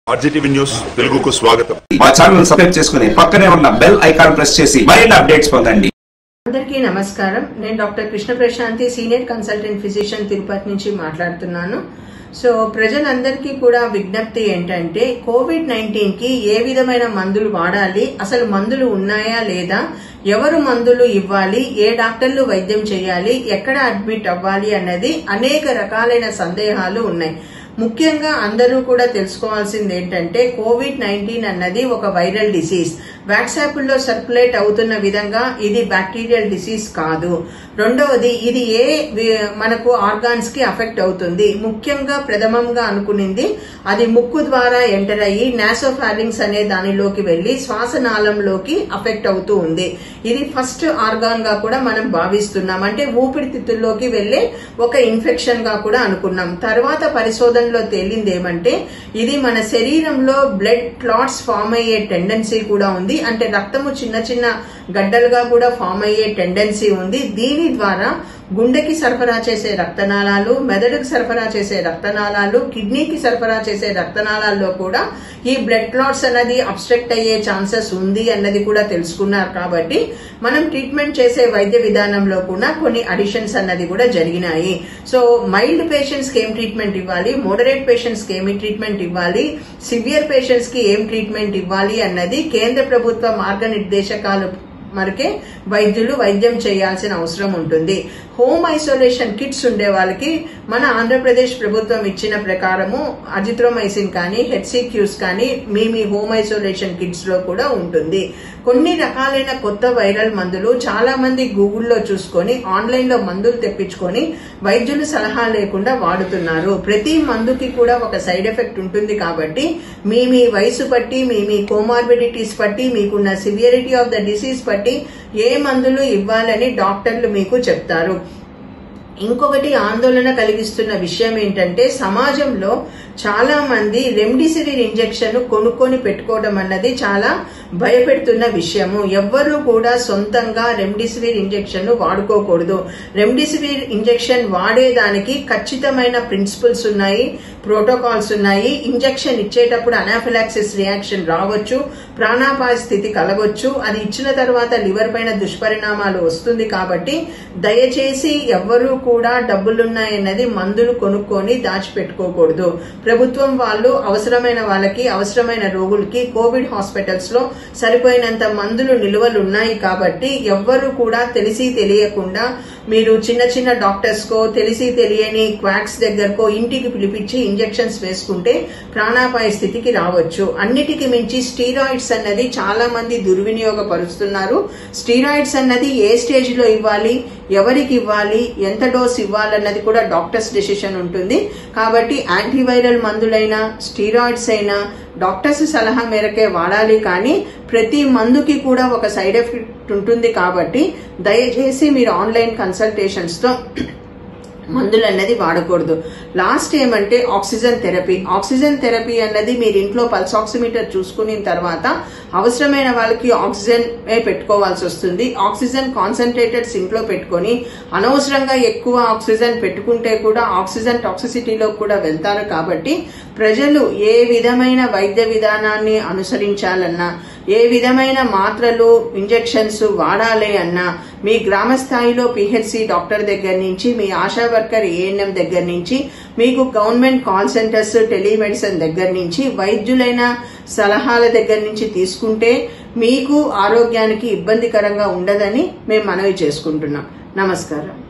RGTV news తెలుగుకు స్వాగతం మా ఛానల్ సబ్స్క్రైబ్ చేసుకుని పక్కనే ఉన్న బెల్ ఐకాన్ ప్రెస్ చేసి మరిన్ని అప్డేట్స్ పొందండి అందరికీ నమస్కారం నేను doctor Krishna Prashanthi senior consultant physician Tirupati నుంచి మాట్లాడుతున్నాను సో ప్రజలందరికీ కూడా విజ్ఞప్తి ఏంటంటే కోవిడ్ నైన్టీన్ కి ఏ విధమైన మందులు వాడాలి అసలు మందులు ఉన్నాయా లేదా ఎవరు మందులు ఇవ్వాలి ఏ డాక్టర్లు వైద్యం చేయాలి ఎక్కడ అడ్మిట్ అవ్వాలి అన్నది అనేక రకాలైన సందేహాలు ఉన్నాయి ముఖ్యంగా అందరూ కూడా తెలుసుకోవాల్సింది ఏంటంటే కోవిడ్ నైన్టీన్ అన్నది ఒక వైరల్ డిసీజ్ వాట్సాప్లో సర్క్యులేట్ అవుతున్న విధంగా ఇది బ్యాక్టీరియల్ డిసీజ్ కాదు రెండవది ఇది ఏ వి- మనకు ఆర్గాన్స్ కి అఫెక్ట్ అవుతుంది ముఖ్యంగా ప్రథమంగా అనుకునింది అది ముక్కు ద్వారా ఎంటర్ అయ్యి నాసోఫారింగ్స్ అనే దానిలోకి వెళ్లి శ్వాసనాళంలోకి అఫెక్ట్ అవుతూ ఉంది ఇది ఫస్ట్ ఆర్గాన్ గా కూడా మనం భావిస్తున్నాం అంటే ఊపిరితిత్తుల్లోకి వెళ్లే ఒక ఇన్ఫెక్షన్ గా కూడా అనుకున్నాం తర్వాత పరిశోధనలో తేలింది ఏమంటే ఇది మన శరీరంలో బ్లడ్ క్లాట్స్ ఫామ్ అయ్యే టెండెన్సీ కూడా ఉంది అంటే రక్తము చిన్న చిన్న గడ్డలుగా కూడా ఫామ్ అయ్యే టెండెన్సీ ఉంది దీని ద్వారా గుండెకి సరఫరా చేసే రక్తనాళాలు మెదడుకి సరఫరా చేసే రక్తనాళాలు కిడ్నీకి సరఫరా చేసే రక్తనాళాల్లో కూడా ఈ బ్లడ్ క్లాట్స్ అన్నది అబ్స్ట్రక్ట్ అయ్యే ఛాన్సెస్ ఉంది అన్నది కూడా తెలుసుకున్నారు కాబట్టి మనం ట్రీట్మెంట్ చేసే వైద్య విధానంలో కూడా కొన్ని అడిషన్స్ అన్నది కూడా జరిగినాయి సో మైల్డ్ పేషెంట్స్ కి ఏం ట్రీట్మెంట్ ఇవ్వాలి మోడరేట్ పేషెంట్స్ కి ఏమి ట్రీట్మెంట్ ఇవ్వాలి సివియర్ పేషెంట్స్ కి ఏం ట్రీట్మెంట్ ఇవ్వాలి అన్నది కేంద్ర ప్రభుత్వ మార్గనిర్దేశకాలు మరకే వైద్యులు వైద్యం చేయాల్సిన అవసరం ఉంటుంది హోమ్ ఐసోలేషన్ కిట్స్ ఉండే వాళ్ళకి మన ఆంధ్రప్రదేశ్ ప్రభుత్వం ఇచ్చిన ప్రకారము అజిత్రోమైసిన్ కానీ హెచ్సిక్యూస్ కానీ మీ మీ హోమ్ ఐసోలేషన్ కిట్స్ లో కూడా ఉంటుంది కొన్ని రకాలైన కొత్త వైరల్ మందులు చాలా మంది గూగుల్లో చూసుకొని ఆన్లైన్ లో మందులు తెప్పించుకొని వైద్యులు సలహా లేకుండా వాడుతున్నారు ప్రతి మందుకి కూడా ఒక సైడ్ ఎఫెక్ట్ ఉంటుంది కాబట్టి మీ మీ వయసు బట్టి మీ మీ కోమార్బిడిటీస్ బట్టి మీకున్న సివియరిటీ ఆఫ్ ద డిసీజ్ బట్టి ఏ మందులు ఇవ్వాలని డాక్టర్లు మీకు చెప్తారు ఇంకొకటి ఆందోళన కలిగిస్తున్న విషయం ఏంటంటే సమాజంలో చాలా మంది రెమ్డిసివిర్ ఇంజెక్షన్ కొనుక్కొని పెట్టుకోవడం అన్నది చాలా భయపెడుతున్న విషయము ఎవ్వరూ కూడా సొంతంగా రెమ్డిసివిర్ ఇంజెక్షన్ వాడుకోకూడదు రెమ్డిసివిర్ ఇంజెక్షన్ వాడేదానికి ఖచ్చితమైన ప్రిన్సిపల్స్ ఉన్నాయి ప్రోటోకాల్స్ ఉన్నాయి ఇంజెక్షన్ ఇచ్చేటప్పుడు అనాఫిలాక్సిస్ రియాక్షన్ రావచ్చు ప్రాణాపాయ స్థితి కలగొచ్చు అది ఇచ్చిన తర్వాత లివర్ పైన దుష్పరిణామాలు వస్తుంది కాబట్టి దయచేసి ఎవ్వరూ కూడా డబ్బులున్నాయన్నది మందులు కొనుక్కొని దాచిపెట్టుకోకూడదు ప్రభుత్వం వాళ్ళు అవసరమైన వాళ్ళకి అవసరమైన రోగులకి కోవిడ్ హాస్పిటల్స్ లో సరిపోయినంత మందులు నిలువలు ఉన్నాయి కాబట్టి ఎవ్వరూ కూడా తెలిసి తెలియకుండా మీరు చిన్న చిన్న డాక్టర్స్ కో తెలిసి తెలియని క్వాక్స్ దగ్గరకో ఇంటికి పిలిపించి ఇంజెక్షన్స్ వేసుకుంటే ప్రాణాపాయ స్థితికి రావచ్చు అన్నిటికి మించి స్టీరాయిడ్స్ అన్నది చాలా మంది దుర్వినియోగపరుస్తున్నారు స్టీరాయిడ్స్ అన్నది ఏ స్టేజ్ లో ఇవ్వాలి ఎవరికి ఇవ్వాలి ఎంత డోస్ ఇవ్వాలన్నది కూడా డాక్టర్స్ డెసిషన్ ఉంటుంది కాబట్టి యాంటీవైరల్ మందులైనా స్టీరాయిడ్స్ అయినా డాక్టర్స్ సలహా మేరకే వాడాలి కానీ ప్రతి మందుకి కూడా ఒక సైడ్ ఎఫెక్ట్ ఉంటుంది కాబట్టి దయచేసి మీరు ఆన్లైన్ కన్సల్టేషన్స్తో మందులు అన్నది వాడకూడదు లాస్ట్ ఏమంటే ఆక్సిజన్ థెరపీ ఆక్సిజన్ థెరపీ అన్నది మీరు ఇంట్లో పల్స్ ఆక్సిమీటర్ చూసుకున్న తర్వాత అవసరమైన వాళ్ళకి ఆక్సిజన్ పెట్టుకోవాల్సి వస్తుంది ఆక్సిజన్ కాన్సన్ట్రేటెడ్స్ ఇంట్లో పెట్టుకొని అనవసరంగా ఎక్కువ ఆక్సిజన్ పెట్టుకుంటే కూడా ఆక్సిజన్ టాక్సిసిటీలో కూడా వెళ్తారు కాబట్టి ప్రజలు ఏ విధమైన వైద్య విధానాన్ని అనుసరించాలన్నా ఏ విధమైన మాత్రలు ఇంజెక్షన్స్ వాడాలి అన్నా మీ గ్రామ స్థాయిలో పిహెచ్సి డాక్టర్ దగ్గర నుంచి మీ ఆశా వర్కర్ ఏఎన్ఎం దగ్గర నుంచి మీకు గవర్నమెంట్ కాల్ సెంటర్స్ టెలిమెడిసిన్ దగ్గర నుంచి వైద్యులైన సలహాల దగ్గర నుంచి తీసుకుంటే మీకు ఆరోగ్యానికి ఇబ్బందికరంగా ఉండదని మేము మనవి చేసుకుంటున్నాం నమస్కారం